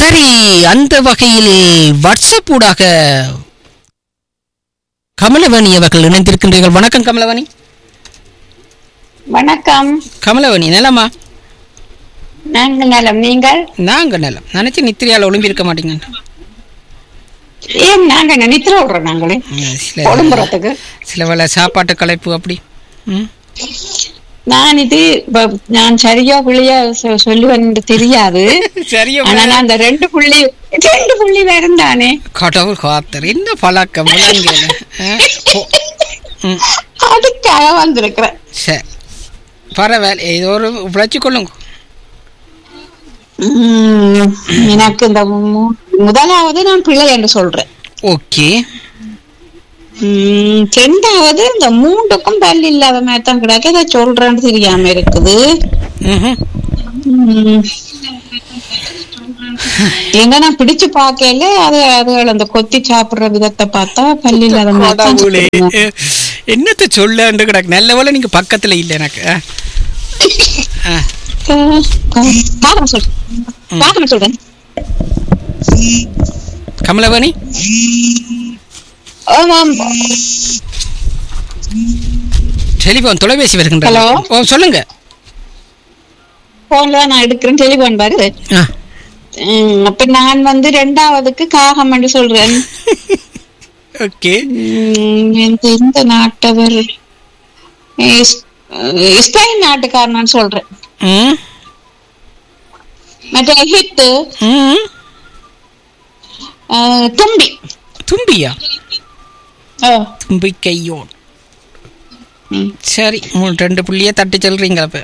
சரி அந்த வகையில் வாட்ஸ்அப் ஊடாக கமலவாணி அவர்கள் இணைந்திருக்கின்றீர்கள் வணக்கம் கமலவாணி வணக்கம் கமலவாணி நலமா நாங்க நலம் நீங்கள் நாங்க நலம் நினைச்சு நித்திரியால ஒளிம்பி இருக்க மாட்டீங்க ஏன் நாங்க நினைத்திர விடுறோம் நாங்களே சில உடம்புறதுக்கு சில வேளை சாப்பாட்டு கலைப்பு அப்படி ம் நான் இது இப்ப நான் சரியா புள்ளியா சொ- சொல்லுவேன் என்று தெரியாது சரியா ஆனா நான் அந்த ரெண்டு புள்ளி ரெண்டு புள்ளி வேறும் தானே கடவுள் காத்தர் என்ன பழக்கம் விளங்கல ஆ? போ- ம் அதுக்காக வந்திருக்கிறேன் சரி பரவாயில்ல ஏதோ ஒரு உழைச்சி கொள்ளுங்க உம், எனக்கு இந்த மு- முதலாவது நான் பிள்ளை என்று சொல்றேன் ஓகே உம், ரெண்டாவது இந்த மூண்டுக்கும் பல் இல்லாத மாதிரி தான் கிடக்கு இதை சொல்றேன்னு தெரியாம இருக்குது ம்ஹும். உம். எங்க நான் பிடிச்சு பார்க்கல அது அது அந்த கொத்தி சாப்பிடுற விதத்தை பார்த்தா பல் இல்லாத மாதிரி தான் கடவுளே சொல்லுங்க. அஹ், என்னத்த சொல்லு கிடக்கு நல்ல வேளை நீங்க பக்கத்துல இல்ல எனக்கு ஆ. ஆ. பார்க்க சொல் பார்க்க சொல்றேன் கமலவாணி ஆமாம் டெலிபோன் தொலைபேசி வருகின்ற Hello? ஓ சொல்லுங்க போன்ல நான் எடுக்கிறேன் டெலிபோன் பாரு ஆ. உம், அப்ப நான் வந்து ரெண்டாவதுக்கு காகம் என்று சொல்றேன் ஓகே உம், இந்த இந்த நாட்டவர் இஸ்- ஸ்பெயின் நாட்டுக்காரன் சொல்றேன் ம் மற்ற எகிப்து ம் அஹ், தும்பி தும்பியா ஓ, தும்பி கையோன் ம். சரி மூணு ரெண்டு புள்ளியே தட்டி சொல்றீங்க அப்ப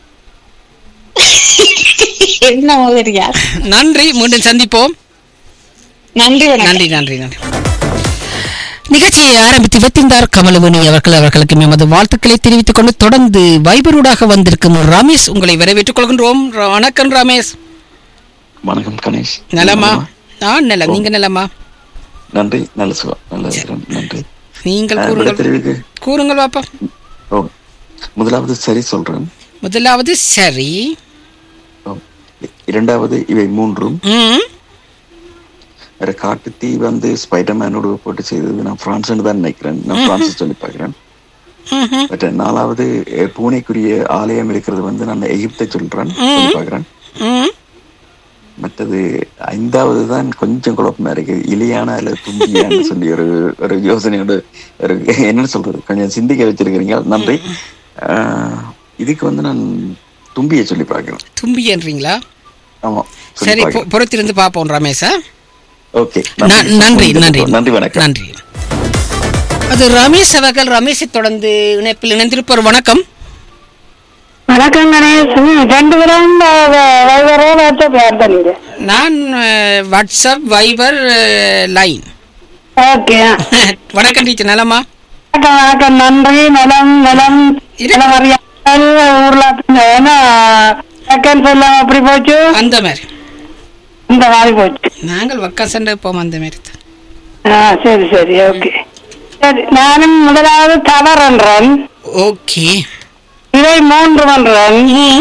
என்ன மாதிரியா நன்றி மீண்டும் சந்திப்போம் நன்றி வணக்கம் நன்றி நன்றி நன்றி நிகழ்ச்சியை ஆரம்பித்து வைத்திருந்தார் கமலவணி அவர்கள் அவர்களுக்கு எமது வாழ்த்துக்களை தெரிவித்துக் கொண்டு தொடர்ந்து வைபரூடாக வந்திருக்கும் ரமேஷ் உங்களை வரவேற்றுக் கொள்கின்றோம் ர- வணக்கம் ரமேஷ் வணக்கம் கணேஷ் நலமா நான் நலம் நீங்க நலமா நன்றி நல்ல சுகம் நல்ல இருக்கிறேன் நன்றி நீங்கள் ஆ, கூறுங்கள் விடைத்தெரிவுக்கு கூறுங்கள் பாப்பா ஓ முதலாவது சரி சொல்றேன் முதலாவது சரி ஓ. இரண்டாவது இவை மூன்றும் ம் வேற காட்டுத்தீ வந்து ஸ்பைடர்மேனோட போட்டு செய்தது நான் பிரான்ஸ்னு தான் நினைக்கிறேன் நான் பிரான்ஸ் சொல்லி பார்க்கிறேன் ம்ஹும். பட் நாலாவது அஹ், பூனைக்குரிய ஆலயம் இருக்கிறது வந்து நான் எகிப்தை சொல்றேன் சொல்லி பார்க்கிறேன் ம் மற்றது ஐந்தாவது தான் கொஞ்சம் குழப்பமா இருக்கு இலியானா இல்ல தும்பியான்னு சொல்லி ஒரு ஒரு யோசனையோட ஒரு என்னன்னு சொல்றது கொஞ்சம் சிந்திக்க வச்சிருக்கிறீங்க நன்றி ஆஹ், இதுக்கு வந்து நான் தும்பியை சொல்லி பார்க்கிறேன் தும்பி என்றீங்களா ஆமா சொல்லி சரி பார்க்கிறேன். பொ- பொறுத்திருந்து பார்ப்போம் ரமேஷா ஓகே ந- நன்றி நன்றி நன்றி வணக்கம் நன்றி அது ரமேஷ் அவர்கள் ரமேஷை தொடர்ந்து இணைப்பில் இணைந்திருப்பவர் வணக்கம் வணக்கம் கணேஷ் ம், ரெண்டு பேரும் வைவரோ வாட்ஸ்அப் யார் பண்ணிடு நான் அஹ், வாட்ஸ்அப் வைபர் அஹ், லைன் ஓகே வணக்கம் டீச்சர் நலமா வணக்கம் வணக்கம் நன்றி நலம் நலம் இரு. நிலவரியால் ஊர்ல ஏன்னா செகண்ட் எல்லாம் அப்படி போச்சு அந்த மாதிரி இந்த மாதிரி போச்சு நாங்கள் வக்கா சண்டை போவோம் அந்த மாதிரி தான் ஆ சரி சரி ஓகே சரி நானும் முதலாவது தவறன்றன் ஓகே இதை மூன்று என்றன்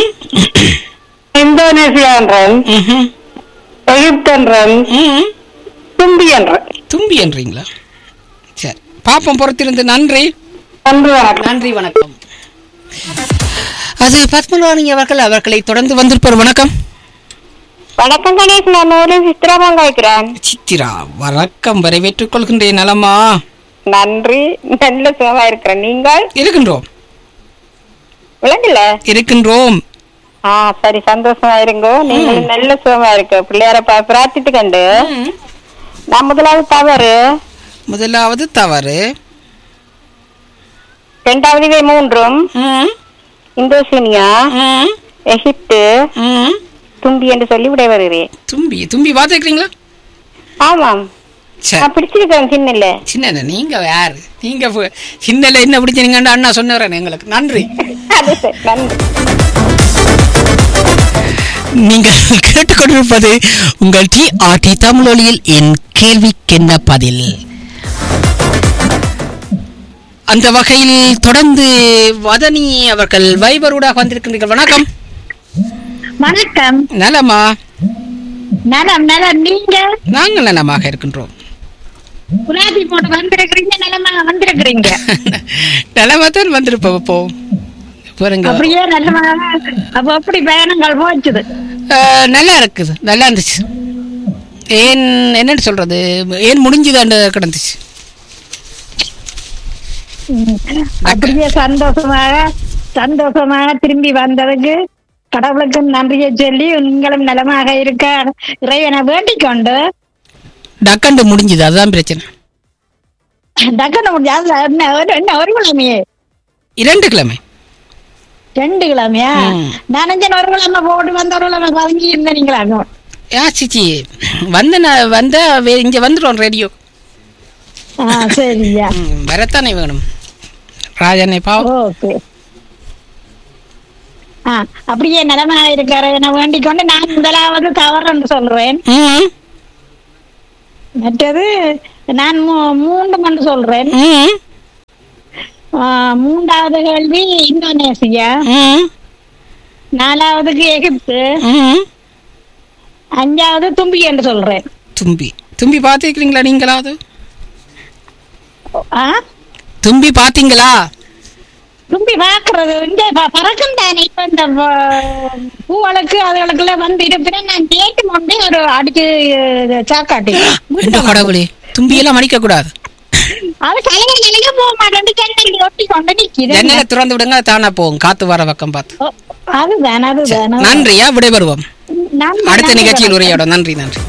இந்தோனேசியான்றன் ம்ஹும். எகிப்தன்றன் ம். தும்பி என்றன் தும்பி என்றீங்களா சரி பாப்போம் பொறுத்திருந்து நன்றி நன்றி வணக்கம் நன்றி வணக்கம் அது பத்மநாணி அவர்கள் அவர்களை தொடர்ந்து வந்திருப்பவர் வணக்கம் வணக்கம் கணேஷ் நான் ஒரு சித்திராமங்க வைக்கிறேன் சித்திரா வணக்கம் வரவேற்றுக் கொள்கின்றேன் நலமா நன்றி நல்ல சுகமா இருக்கிறேன் நீங்கள் இருக்கின்றோம் விளங்கல இருக்கின்றோம் ஆ சரி சந்தோஷமா இருங்க நீங்கள் நல்ல சுகமா இருக்கு பிள்ளையார பா- பிரார்த்தித்து கண்டு நான் முதலாவது தவறு முதலாவது தவறு இரண்டாவது இவை மூன்றும் ம், இந்தோசீனியா ம், எகிப்து ம். தும்பி என்று சொல்லி விடை வருகிறேன் தும்பி தும்பி பார்த்துருக்கீங்களா ஆமாம் சரி நான் பிடிச்சிருக்கேன் சின்னல சின்ன நீங்க யாரு நீங்க பு- சின்னல என்ன பிடிச்சீங்கன்னு அண்ணா சொன்னவரேன் எங்களுக்கு நன்றி அது சரி நன்றி நீங்கள் கேட்டுக்கொண்டிருப்பது உங்கள் டி ஆர்டி தமிழொலியில் என் கேள்விக்கென்ன பதில் அந்த வகையில் தொடர்ந்து வதனி அவர்கள் வைபரூடாக வந்திருக்கின்றீர்கள் வணக்கம் வணக்கம் நலமா நலம் நலம் நீங்க நாங்கள் நலமாக இருக்கின்றோம் குலாபி போட்டு வந்திருக்கிறீங்க நலமா வந்திருக்கிறீங்க நலமாத்தான் வந்திருப்போம் இப்போ பாருங்க அப்படியே நல்லமா அப்ப அப்படி பயணங்கள் போச்சுது அஹ், நல்லா இருக்குது நல்லா இருந்துச்சு ஏன் என்னன்னு சொல்றது ஏன் முடிஞ்சுதாண்டு கிடந்துச்சு அப்படியே சந்தோஷமாக சந்தோஷமாக திரும்பி வந்ததுக்கு கடவுளுக்கு நன்றியை சொல்லி நீங்களும் நலமாக இருக்க இறைவனை வேண்டிக் கொண்டு டக்கண்டு முடிஞ்சுது அதுதான் பிரச்சனை டக்குன்னு முடியாது என்ன ஒரு- என்ன ஒரு கிழமையே இரண்டு கிழமை ரெண்டு கிழமையா ம். நினைஞ்சேன் ஒரு கிழமை போட்டு வந்த ஒரு கிழமை பதுங்கி இருந்தீங்களா ஆ சிச்சி வந்து நான் வந்த இங்க வந்துடும் ரேடியோ ஆ சரியா வரத்தானே வேணும் ராஜனை பாவம் ஓகே ஆ அப்படியே நிலமாக இருக்கிற நான் வேண்டிக் கொண்டு நான் முதலாவது தவறுன்னு சொல்றேன் ம் மற்றது நான் மூ- மூன்று மணி சொல்றேன் ம் ஆ, மூன்றாவது கேள்வி இந்தோனேசியா ம் நாலாவதுக்கு எகிப்து ம் அஞ்சாவது தும்பி என்று சொல்றேன் தும்பி தும்பி பார்த்துருக்கிறீங்களா நீங்களாவது ஆ தும்பி பார்த்தீங்களா தும்பி பாக்குறது இங்க ப- பறக்கும் தானே இப்ப இந்த வ- பூவளுக்கு அதுகளுக்குள்ள வந்து இருப்பினா நான் கேட்டு கொண்டே ஒரு அடிச்சு அஹ், சாக்காட்டி என்ற கடவுளே தும்பியெல்லாம் மடிக்க கூடாது அது கலைஞர் நிலைய போக மாட்டேன் சென்னை ஒட்டி கொண்டு நிக்குது ஜன்னலை திறந்து விடுங்க தானா போகும் காத்து வர பக்கம் பார்த்து ஓ, அதுதான் அதுதான் அதுதான். நன்றியா விடைபெறுவோம் நன்றி, அடுத்த நன்றி, நிகழ்ச்சியில் வணக்கம். உரையாடும் நன்றி நன்றி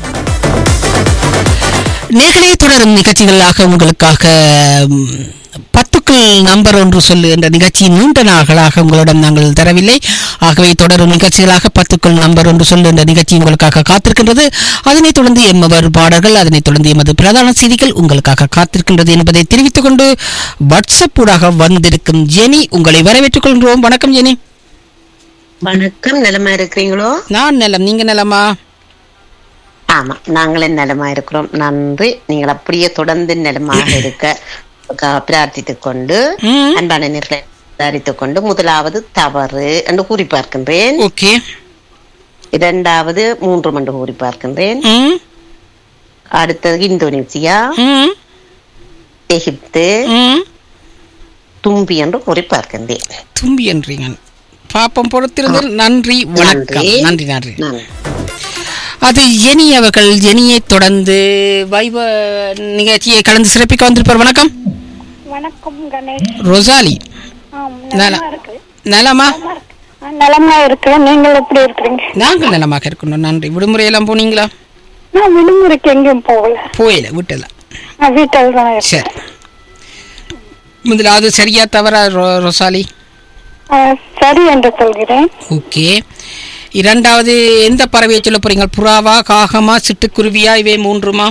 நேர்களே தொடரும் நிகழ்ச்சிகளாக உங்களுக்காக ம், பத்துக்கள் நம்பர் ஒன்று சொல்லு என்ற நிகழ்ச்சி நீண்ட நாட்களாக உங்களிடம் நாங்கள் தரவில்லை ஆகவே தொடரும் நிகழ்ச்சிகளாக பத்துக்கள் நம்பர் ஒன்று சொல்லு என்ற நிகழ்ச்சி உங்களுக்காக காத்திருக்கின்றது அதனைத் தொடர்ந்து எம்மவர் பாடல்கள் அதனைத் தொடர்ந்து எமது பிரதான செய்திகள் உங்களுக்காக காத்திருக்கின்றது என்பதை தெரிவித்துக் கொண்டு வாட்ஸ்அப் ஊடாக வந்திருக்கும் ஜெனி உங்களை வரவேற்றுக் கொள்கிறோம் வணக்கம் ஜெனி வணக்கம் நலமா இருக்கிறீங்களோ நான் நலம் நீங்க நலமா ஆமா நாங்களும் நலமா இருக்கிறோம் நன்றி நீங்கள் அப்படியே தொடர்ந்து நலமாக இருக்க க- பிரார்த்தித்துக் கொண்டு ம். அன்பான நேர்களை விசாரித்துக் கொண்டு முதலாவது தவறு என்று கூறி பார்க்கின்றேன் ஓகே இரண்டாவது மூன்று மண்டு கூறி பார்க்கின்றேன் ம் அடுத்தது இந்தோனேசியா ம் எகிப்து ம் தும்பி என்று கூறி பார்க்கின்றேன் தும்பி என்றீங்க பாப்பம் பொறுத்திருந்தல் நன்றி வணக்கம் நன்றி. நன்றி நன்றி நன்றி அது ஜெனி அவர்கள் ஜெனியை தொடர்ந்து வைப நிகழ்ச்சியை கலந்து சிறப்பிக்க வந்திருப்பார் வணக்கம் வணக்கம் கணேஷ் ரொசாலி ஆம், நல நலமா ஆ, நலமா இருக்கிறேன் நீங்கள் எப்படி இருக்கிறீங்க நாங்கள் நலமாக இருக்கணும் நன்றி விடுமுறையெல்லாம் போனீங்களா நான் விடுமுறைக்கு எங்கேயும் போகல போயில விட்டல நான் வீட்டில் தான் இருக்கேன் சரி முதலாவது சரியா தவறா ரொ- ரொசாலி ஆ, சரி என்று சொல்கிறேன் ஓகே இரண்டாவது எந்த பறவையை சொல்ல போறீங்க புறாவா காகமா சிட்டுக்குருவியா இவை மூன்றுமா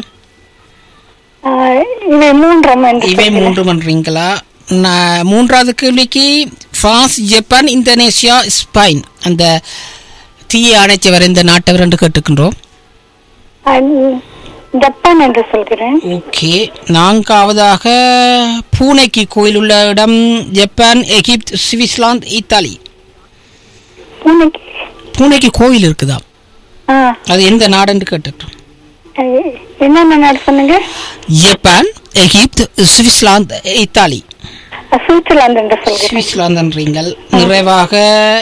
ஆ, இவை மூன்றும் என்று இவை சொல்கிறேன். மூன்று பண்றீங்களா நான் மூன்றாவது கேள்விக்கு பிரான்ஸ் ஜப்பான் இந்தோனேசியா ஸ்பெயின் அந்த தீயை அணைச்சவர் இந்த நாட்டவர் என்று கேட்டுக்கின்றோம் ஆ, ஜப்பான் என்று சொல்கிறேன் ஓகே நான்காவதாக பூனைக்கு கோயில் உள்ள இடம் ஜப்பான் எகிப்த் சுவிட்சர்லாந்து இத்தாலி பூனைக்கு பூனைக்கு கோயில் இருக்குதா ஆ, அது எந்த நாடுன்னு கேட்டுக்கிட்டோம் ஆ, என்னென்ன நாடு சொன்னீங்க ஜப்பான் எகிப்த் சுவிட்சர்லாந்து இத்தாலி ஆ, சுவிட்சர்லாந்து என்று சொல்கிறேன் சுவிட்சர்லாந்தன்றீங்கள் நிறைவாக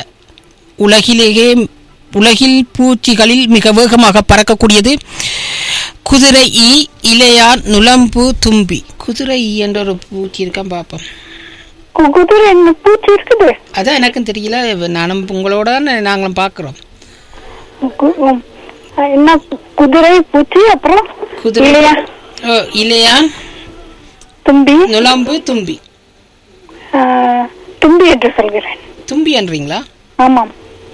உலகிலேயே உலகில் பூச்சிகளில் மிக வேகமாக பறக்கக்கூடியது குதிரை ஈ இலையான் நுளம்பு தும்பி குதிரை ஈ என்ற ஒரு பூச்சி இருக்கான் பார்ப்போம் கு- குதிரை என்ன பூச்சி இருக்குது அதான் எனக்கும் தெரியல நானும் உங்களோட நாங்களும் பார்க்குறோம் கு- உம், ஆ, என்ன குதிரை பூச்சி அப்புறம் குதிரை இல்லையா ஓ, இலையான் தும்பி நுளம்பு தும்பி ஆ, தும்பி என்று சொல்கிறேன் தும்பி என்றீங்களா ஆமாம்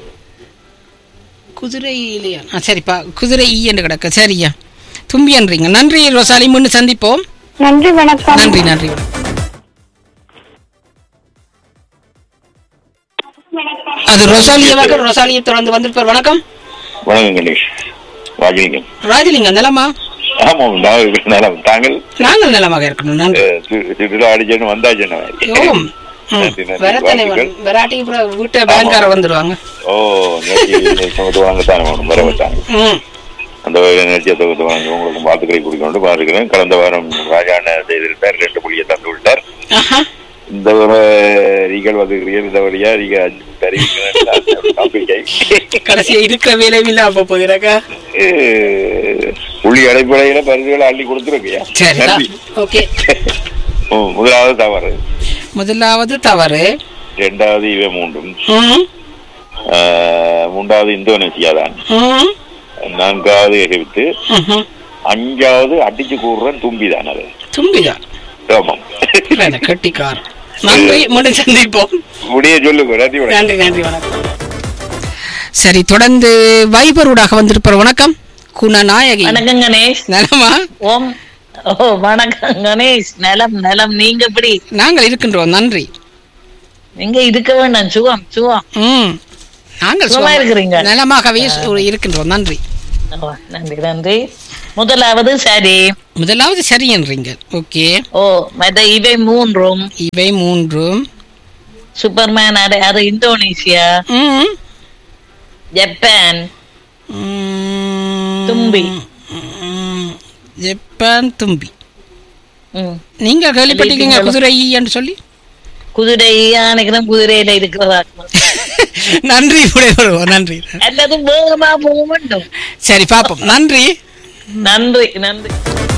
குதிரை இலையான் ஆ சரிப்பா குதிரை ஈ என்று கிடக்க சரியா தும்பி என்றீங்க நன்றி ரோசாலி முன்னு சந்திப்போம் நன்றி வணக்கம் நன்றி நன்றி அது ரொசாலி அவர்கள் ரொசாலியை தொடர்ந்து வந்திருப்பார் வணக்கம் வணக்கம் கணேஷ் ராஜலிங்கம் ராஜலிங்கம் நலமா ஆமாம் நான் நலம் தாங்கள் நாங்கள் நலமாக இருக்கணும் நன்றி அஹ், தி- திருவிழா அடிச்சேன்னு வந்தாச்சுன்னு ஓம் ம், நன்றி, நன்றி. வரத்தானே வாழ்த்துக்கள். வேணும். வராட்டி அப்புறம் வீட்டை பேங்கார வந்துடுவாங்க ஓ நேற்று சமத்து வாங்கத்தானே வேணும் வர வச்சாங்க ம் அந்த வகையில் நிகழ்ச்சியை தொகுத்து வழங்கி உங்களுக்கு வாழ்த்துக்களை கொடுக்கணும் பார்க்கிறேன் கடந்த வாரம் ராஜான செய்திருந்தார் ரெண்டு புள்ளியை தந்து விட்டார் ஆஹா. இந்த முறை நீங்கள் வந்துக்கிறீர்கள் இந்த வழியா நீங்க அஞ்சு தருவீங்க நம்பிக்கை கடைசியா இருக்கிற வேலையில் அப்ப போகிறாக்கா அஹ், புள்ளி அடைப்படையில பரிசுகளை அள்ளி கொடுத்துருக்கியா சரி ஓகே முதலாவது தவறு முதலாவது தவறு இரண்டாவது இவை மூன்றும் ம், அஹ், மூன்றாவது இந்தோனேசியா தான் ம், நான்காவது எகிப்து ம்ஹும். அஞ்சாவது அடிச்சு கூடுறன் தும்பி தான் அது தும்பிதான் ஆமாம் இல்ல, கெட்டிக்கார் நன்றி மீண்டும் சந்திப்போம் முடிய சொல்லுங்க நன்றி வணக்கம். நன்றி நன்றி வணக்கம் சரி தொடர்ந்து வைபரூடாக வந்திருப்பார் வணக்கம் குணநாயகி வணக்கம் கணேஷ் நலமா ஓம் ஓ வணக்கம் கணேஷ் நலம் நலம் நீங்க எப்படி நாங்கள் இருக்கின்றோம் நன்றி நீங்க இருக்க வேண்டாம் சுகம் சுகம் ம் நாங்கள் சுகமா சுகமா- இருக்கிறீங்க? நலமாகவே சு- இருக்கின்றோம் நன்றி ஓ, நன்றி நன்றி முதலாவது சரி முதலாவது சரி என்றீங்க ஓகே ஓ மத இவை மூன்றும் இவை மூன்றும் சூப்பர்மேன் அடை அது இந்தோனேசியா ம், ஜப்பான் ம், தும்பி. ம், ஜப்பான் தும்பி ம். நீங்க கேள்விப்பட்டிருக்கீங்க இல்ல. குதிரை என்று சொல்லி குதிரை யானைகளும் குதிரையில இருக்கிறதா நன்றி விடைபெறுவோம் நன்றி அல்லது வேகமா போக வேண்டும் சரி பாப்போம் நன்றி நன்றி நன்றி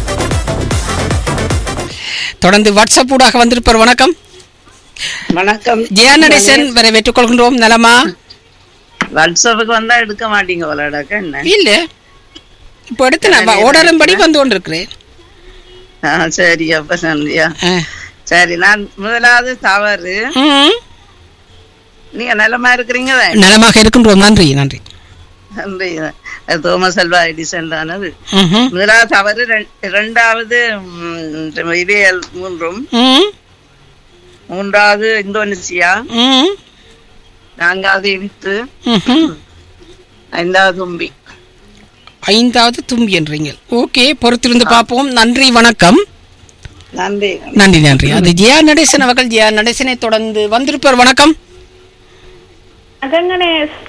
தொடர்ந்து வாட்ஸ்அப் ஊடாக வந்திருப்பார் வணக்கம் வணக்கம் ஜெயநடேசன் வரவேற்றுக் கொள்கின்றோம் நலமா வாட்ஸ்அப்புக்கு வந்தா எடுக்க மாட்டீங்க விளையாடாக்க என்ன இல்ல இப்போ எடுத்து நான் ஓடரும்படி வந்து கொண்டிருக்கிறேன் ஆ, சரி அப்ப நன்றியா ஆ. சரி நான் முதலாவது தவறு ம். நீங்க நலமா இருக்கிறீங்க நலமாக இருக்கின்றோம் நன்றி நன்றி நன்றி அது தோமஸ் அல்வா எடிசன் தானது ம்ஹும். முதலாவது தவறு ரெண்- இரண்டாவது ம், இவையல் மூன்றும் ம். மூன்றாவது இந்தோனேசியா ம். நான்காவது எகிப்து ம்ஹும். ஐந்தாவது தும்பி ஐந்தாவது தும்பி என்றீங்க ஓகே பொறுத்திருந்து பார்ப்போம் நன்றி வணக்கம் நன்றி நன்றி நன்றி அது ஜெயா நடேசன் அவர்கள் ஜெயா நடேசனை தொடர்ந்து வந்திருப்பார் வணக்கம் கணேஷ்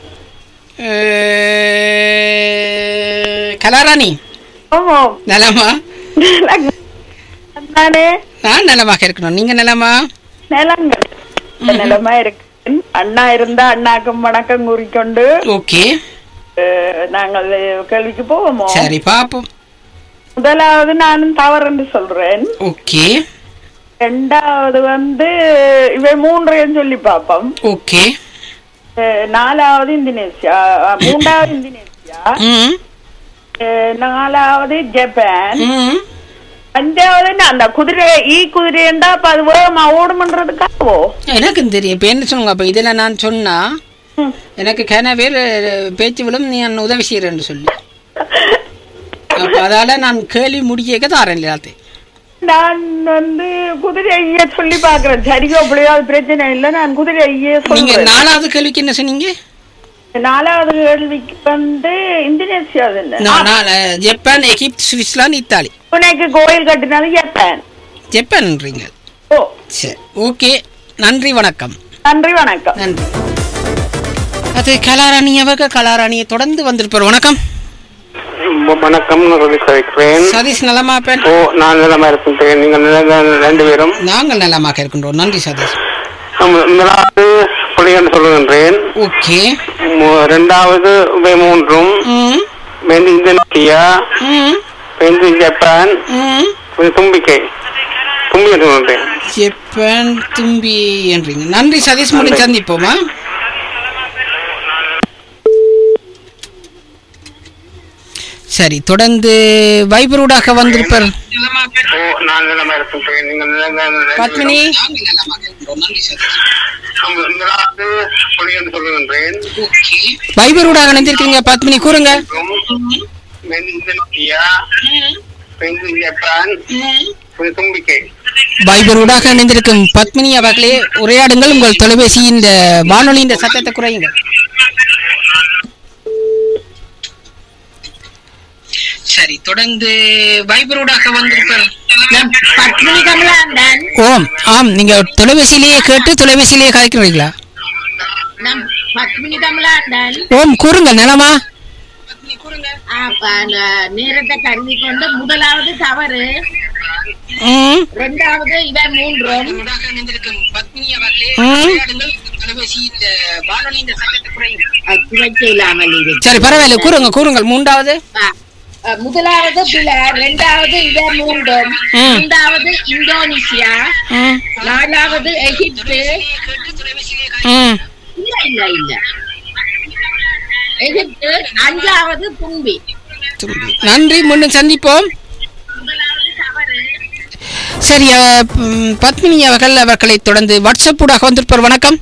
அஹ், கலாராணி ஓமோ நலமா நானே நான் நலமாக இருக்கணும் நீங்க நலமா நிலங்கள் நிலமா இருக்கு அண்ணா இருந்தா அண்ணாக்கும் வணக்கம் கூறிக்கொண்டு ஓகே அஹ், நாங்கள் கேள்விக்கு போவோமோ சரி பாப்போம் முதலாவது நானும் தவறுன்னு சொல்றேன் ஓகே ரெண்டாவது வந்து இவை மூன்றையும் சொல்லி பார்ப்போம் ஓகே அஹ், நாலாவது இந்தோனேசியா அஹ், மூன்றாவது இந்தோனேசியா ம் அஹ், நாலாவது ஜப்பான் ம் அஞ்சாவது என்ன, அந்த குதிரை ஈ குதிரைண்டா அப்ப அது வேகமா ஓடுமன்றதுக்காகவோ எனக்கும் தெரியும் இப்போ என்ன சொல்லுங்க அப்போ இதில் நான் சொன்னா ம். எனக்கு கன பேர் பேச்சு விழும் நீ என்ன உதவி செய்கிறேன்னு சொல்லி அப்போ அதால நான் கேள்வி முடிக்க தாரேன் எல்லாத்தையும் நான் வந்து குதிரை ஐய சொல்லி பாக்குறேன் சரியோ அப்படியோ அது பிரச்சனை இல்லை நான் குதிரை ஐய நீங்க சொல்றேன் நாலாவது கேள்விக்கு என்ன சொன்னீங்க நாலாவது கேள்விக்கு வந்து இந்தோனேசியா தானே? நான் நான், ஜப்பான் எகிப்து சுவிட்சர்லாந்து இத்தாலி உனக்கு கோயில் கட்டினது ஜப்பான் ஜப்பான்ன்றீங்க ஓ சரி ஓகே நன்றி வணக்கம் நன்றி வணக்கம் நன்றி அது கலாராணி அவங்க கலாராணியை தொடர்ந்து வந்திருப்பார் வணக்கம் வணக்கம் ரவி கழிக்கிறேன் சதீஷ் நலமா பெண் ஓ நான் நிலமா இருக்கின்றேன் நீங்கள் நில- ரெண்டு பேரும் நாங்கள் நலமாக இருக்கின்றோம் நன்றி சதீஷ் மு- முதலாவது புலிகன் சொல்லுகின்றேன் ஓகே மு- இரண்டாவது இவை மூன்றும் ம் வெந்து இந்தோனேசியா ம் வெந்து ஜப்பான் ம் வெந்து தும்பிக்கை தும்பி என்று சொல்கின்றேன் ஜப்பான் தும்பி என்றீங்க நன்றி சதீஷ் முடிஞ்சு சந்திப்போமா சரி தொடர்ந்து வைபரூடாக வந்திருப்பார் ஓ நான் நிலமா இருக்கின்றேன் நீங்கள் நில- நில- பத்மினி முதலாவது புலிகன் சொல்லுகின்றேன் வைபரூடாக இணைந்திருக்கீங்க பத்மினி கூறுங்க வெந்து இந்தோனேசியா வெந்து ஜப்பான் வெந்து தும்பிக்கை வைபரூடாக இணைந்திருக்கும் பத்மினி அவர்களே உரையாடுங்கள் உங்கள் தொலைபேசி இந்த வானொலி இந்த சத்தத்தை குறையுங்கள் சரி தொடர்ந்து வைபரூடாக வந்திருப்பார் பத்மினி கமலாந்தன் ஓம் ஆம் நீங்க தொலைபேசியிலேயே கேட்டு தொலைபேசியிலேயே கதைக்கிறீங்களா நம் பத்மினி கமலாந்தன் ஓம் கூறுங்கள் நலமா அப்ப அந்த நேரத்தை கருதி கொண்டு முதலாவது தவறு ம் இரண்டாவது இவன் மூன்றும் அது துவைக்க இல்லாமல் இருக்கு சரி பரவாயில்ல கூறுங்க கூறுங்கள் மூன்றாவது ஆ, அ, முதலாவது பில இரண்டாவது இவன் மூன்றும் ம். மூன்றாவது இந்தோனேசியா ம் நாலாவது எகிப்து ம் இல்ல இல்ல இல்ல எகிப்து அஞ்சாவது தும்பி தும்பி. நன்றி மீண்டும் சந்திப்போம் சரி அஹ், ம், பத்மினி அவர்கள் அவர்களை தொடர்ந்து வாட்ஸ்அப் ஊடாக வந்திருப்பார் வணக்கம்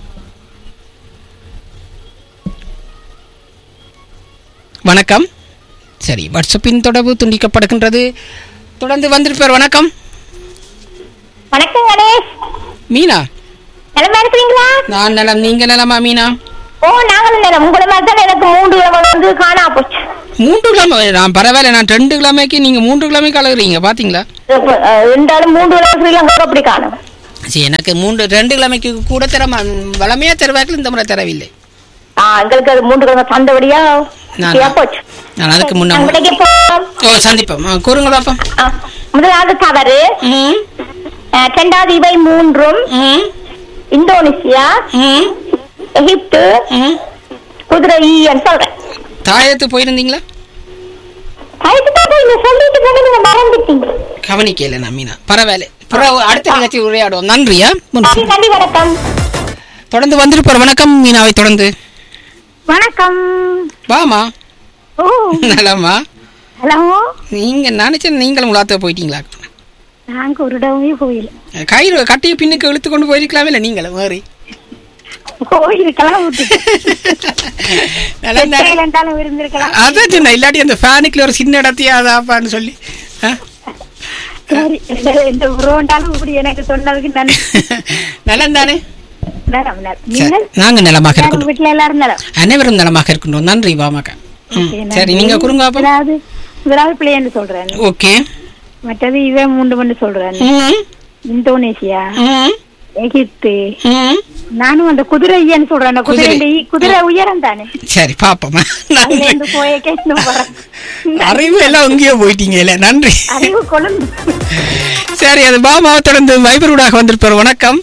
வணக்கம் சரி வாட்ஸ்அப்பின் தொடர்பு துண்டிக்கப்படுகின்றது தொடர்ந்து வந்திருப்பார் வணக்கம் வணக்கம் கணேஷ் மீனா நலமா இருக்கிறீங்களா நான் நலம் நீங்க நலமா மீனா ஓ நாங்களும் நலம் உங்களை மாதிரி தான் எனக்கு மூன்று கிழமை வந்து காணா போச்சு மூன்று கிழமை நான் பரவாயில்ல நான் ரெண்டு கிழமைக்கு நீங்க மூன்று கிழமைக்கு அழகுறீங்க பாத்தீங்களா இப்ப, அஹ், ரெண்டாலும் மூன்று கிழமை ஸ்ரீலங்கா அப்படி காணும் சரி எனக்கு மூன்று ரெண்டு கிழமைக்கு கூட தர வளமையா தருவார்கள் இந்த முறை தரவில்லை ஆ எங்களுக்கு அது மூன்று கிழமை தந்தபடியா நான் சரியா போச்சு நான் அதுக்கு முன்ன நாங்க இன்னைக்கு போறோம். ஓ சந்திப்போம் ஆ, கூறுங்க பாப்போம் ஆ, முதலாவது தவறு ம் அஹ், இரண்டாவது இவை மூன்றும் ம் இந்தோனேசியா ம் எகிப்து ம் குதிரை ஈன்னு சொல்றேன் தாயத்து போயிருந்தீங்களா அதுக்கு தான் போய் நீங்க சொல்லிட்டு போக நீங்க மறந்துட்டீங்க கவனிக்கல நான் மீனா பரவாயில்ல பிறகு அடுத்த நிகழ்ச்சி உரையாடுவோம் நன்றியா நன்றி நன்றி வணக்கம் தொடர்ந்து வந்திருப்பார் வணக்கம் மீனாவை தொடர்ந்து வணக்கம் வாமா ஓ நலமா ஹலோ நீங்க நினைச்சேன் நீங்களும் உலாத்த போயிட்டீங்களா நாங்க ஒரு இடமே போயில கயிறு கட்டிய பின்னுக்கு இழுத்து கொண்டு போயிருக்கலாமே இல்லை நீங்களும் மாறி போயிருக்கலாம் நல்லா இருந்தா- இருந்தாலும் இருந்திருக்கலாம் அதான் சொன்னேன் இல்லாட்டி அந்த ஃபேனுக்குள்ள ஒரு சின்ன இடத்தையா அதாப்பான்னு சொல்லி ஆ? சரி இந்த உருவண்டாலும் இப்படி எனக்கு சொன்னதுக்கு நன்றி நலம் தானே நலம், நலம். சரி, நீங்கள் நாங்க நலமாக உங்க இருக்கணும் வீட்டுல எல்லாரும் நலம் அனைவரும் நலமாக இருக்கணும் நன்றி வாமாக்கா ம், சரி, சரி நன்றி. நீங்க குறுங்க பாப்போம் முதலாவது முதலாவது பிள்ளைன்னு சொல்றேன் ஓகே மற்றது இவன் மூன்று மணி சொல்றேன் ம், இந்தோனேசியா ம், எகிப்து ம். நானும் அந்த குதிரை ஐயன்னு சொல்றேன் அந்த குதிரை குதிரை. இந்த குதிரை உயரம் தானே சரி பாப்போம் அதுல நன்றி இருந்து போய கேட்டு வரேன் அறிவு எல்லாம் எங்கேயோ போயிட்டீங்க இல்ல நன்றி அறிவு கொழுந்து சரி அது பாமாவை தொடர்ந்து வைபரூடாக வந்திருப்பார் வணக்கம்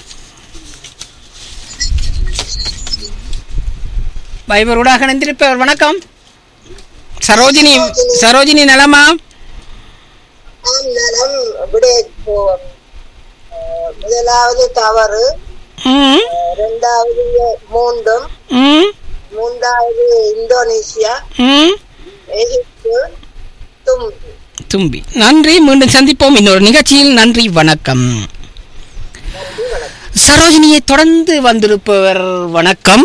வைபரூடாக இணைந்திருப்பவர் வணக்கம் சரோஜினி சரோஜினி நலமா நலம் விடை போவோம் அஹ் முதலாவது தவறு ம் இரண்டாவது மூன்றும் ம் மூன்றாவது இந்தோனேசியா ம் எகிப்து தும்பி தும்பி நன்றி மீண்டும் சந்திப்போம் இன்னொரு நிகழ்ச்சியில் நன்றி வணக்கம் சரோஜினியை தொடர்ந்து வந்திருப்பவர் வணக்கம்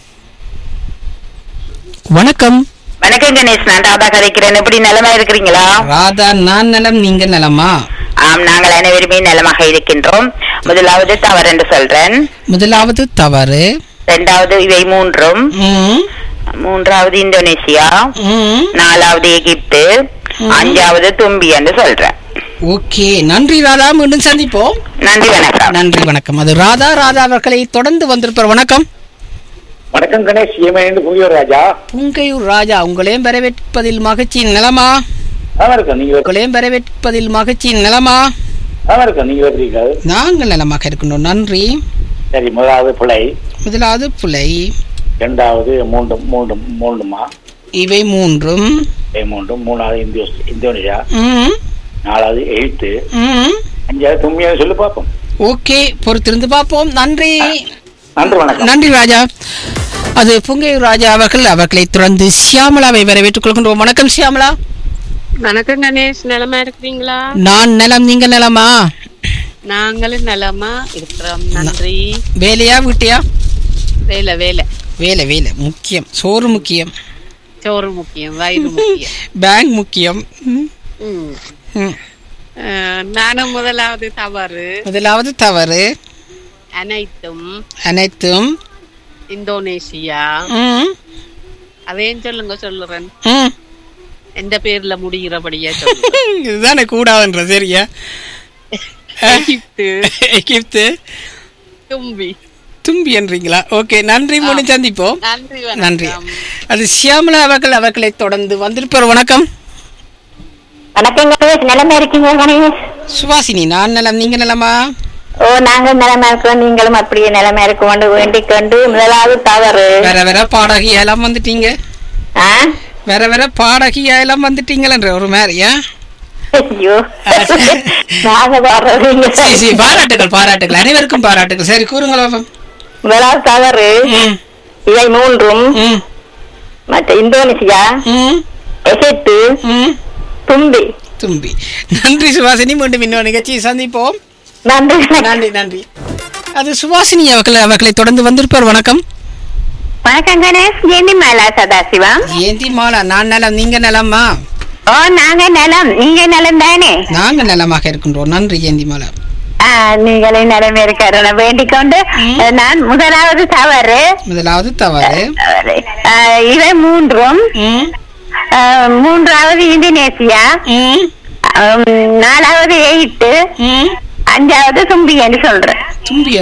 வணக்கம் வணக்கம் கணேஷ் நான் ராதா கதைக்கிறேன் எப்படி நலமா இருக்கிறீங்களா ராதா நான் நலம் நீங்க நலமா ஆம் நாங்கள் அனைவருமே நலமாக இருக்கின்றோம் முதலாவது தவறு என்று சொல்றேன் முதலாவது தவறு இரண்டாவது இவை மூன்றும் ம், மூன்றாவது இந்தோனேசியா ம். நாலாவது எகிப்து அஞ்சாவது தும்பி என்று சொல்றேன் ஓகே நன்றி ராதா மீண்டும் சந்திப்போம் நன்றி வணக்கம் நன்றி வணக்கம் அது ராதா ராதா அவர்களை தொடர்ந்து வந்திருப்பார் வணக்கம் வணக்கம் கணேஷ் ஏமையிலிருந்து புதியோர் ராஜா புங்கையூர் ராஜா உங்களையும் வரவேற்பதில் மகிழ்ச்சி நலமா நல்லா இருக்கேன் நீங்க உங்களையும் வரவேற்பதில் மகிழ்ச்சி நலமா நல்லா இருக்கேன் நீங்க எப்படி இருக்காது நாங்கள் நலமாக இருக்கின்றோம் நன்றி சரி முதலாவது பிள்ளை முதலாவது புலை இரண்டாவது மூன்று மூன்று மூன்றுமா இவை மூன்றும் இவை மூன்றும் மூணாவது இந்தியோ இந்தோனேஷியா ம், நாலாவது எகிப்து ம். அஞ்சாவது தும்மியாவது சொல்லி பார்ப்போம் ஓகே பொறுத்திருந்து பார்ப்போம் நன்றி நன்றி வணக்கம் நன்றி ராஜா அது புங்கையூர் ராஜா அவர்கள் அவர்களை தொடர்ந்து சியாமலாவை வரவேற்றுக் கொள்கின்றோம் வணக்கம் சியாமலா வணக்கம் கணேஷ் நலமா இருக்கிறீங்களா நான் நலம் நீங்க நலமா நாங்களும் நலமா இருக்கிறோம் நன்றி வேலையா வீட்டையா வேலை வேலை வேலை வேலை முக்கியம் சோறு முக்கியம் சோறு முக்கியம் வயிறு முக்கியம் பேங்க் முக்கியம் ம், ம். ம். அஹ், நானும் முதலாவது தவறு முதலாவது தவறு அனைத்தும் அனைத்தும் இந்தோனேசியா ம், அதையும் சொல்லுங்க சொல்லுறேன் ம். எந்த பேர்ல முடிகிறபடியா சொல்லுங்க இதுதானே கூடாதுன்ற சரியா எகிப்து எகிப்து தும்பி தும்பி என்றீங்களா ஓகே நன்றி மூணு சந்திப்போம் நன்றி நன்றி அது சியாமலா அவர்கள் அவர்களை தொடர்ந்து வந்திருப்பார் வணக்கம் வணக்கம் கணேஷ் நிலைமை இருக்கீங்க கணேஷ் சுவாசினி நான் நலம் நீங்க நலமா ஓ நாங்க நிலைமை இருக்கிறோம் நீங்களும் அப்படியே நிலைமை இருக்க கொண்டு வேண்டிக் கொண்டு முதலாவது தவறு வேற வேற பாடகி எல்லாம் வந்துட்டீங்க ஆ? வேற வேற பாடகி எல்லாம் வந்துட்டீங்களன்ற ஒரு மாதிரியா ஐயோ நாங்க பாடுறது இங்க சரி சரி பாராட்டுகள் பாராட்டுகள் அனைவருக்கும் பாராட்டுகள் சரி கூறுங்களா பாப்போம். முதலாவது தவறு இவை மூன்றும் மற்ற இந்தோனேசியா எகிப்து தும்பி தும்பி நன்றி சுவாசினி மீண்டும் இன்னொரு நிகழ்ச்சியை சந்திப்போம் நன்றி நன்றி நன்றி அது சுவாசினி அவர்களை அவர்களை தொடர்ந்து வந்திருப்பார் வணக்கம் வணக்கம் கணேஷ் ஜெயந்தி மாலா சதாசிவம் ஏந்தி மாலா நான் நலம் நீங்க நலமா ஓ நாங்க நலம் நீங்க நலம் தானே நாங்க நலமாக இருக்கின்றோம் நன்றி ஏந்தி மாலா ஆ, நீங்களே நிலைமை இருக்கிற வேண்டிக் கொண்டு நான் முதலாவது தவறு முதலாவது தவறு ஆ, இவை மூன்றும் ஆ, மூன்றாவது இந்தோனேசியா ஆம், நாலாவது எயிட்டு அஞ்சாவது தும்பி என்று சொல்றேன் தும்பி